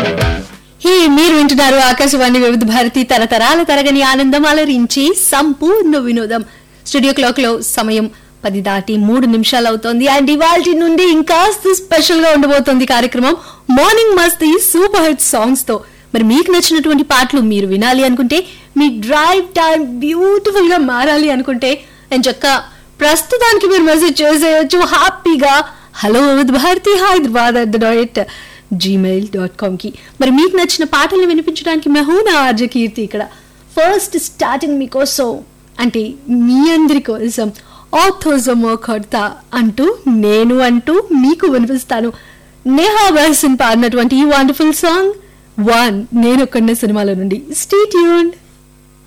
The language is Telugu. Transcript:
హే మీరు వింటున్నారు ఆకాశవాణి వివిధ భారతి తరతరాల తరగని ఆనందం అలరించి సంపూర్ణ వినోదం స్టూడియో క్లాక్ లో సమయం పది దాటి మూడు నిమిషాలు అవుతోంది అండ్ ఇవాళ నుండి ఇంకాస్త స్పెషల్ గా ఉండబోతోంది కార్యక్రమం మార్నింగ్ మస్తీ సూపర్ హిట్ సాంగ్స్ తో మరి మీకు నచ్చినటువంటి పాటలు మీరు వినాలి అనుకుంటే మీ డ్రైవ్ టైం బ్యూటిఫుల్ గా మారాలి అనుకుంటే నేను చక్క ప్రస్తుతానికి మీరు మెసేజ్ చేసేయచ్చు హ్యాపీగా hello Vividh Bharati Hyderabad at the diet Gmail dot com కి మరి మీకు నచ్చిన పాటల్ని వినిపించడానికి మెహూనా ఆర్జ కీర్తి ఇక్కడ ఫస్ట్ స్టార్టింగ్ మీకోసం అంటే మీ అందరి కోసం ఆథోజమో కొడతా అంటూ నేను అంటూ మీకు వినిపిస్తాను నేహా బహసిన్ పాడినటువంటి ఈ వండర్ఫుల్ సాంగ్ వన్ నేను కొన్న సినిమాల నుండి స్టీ ట్యూన్డ్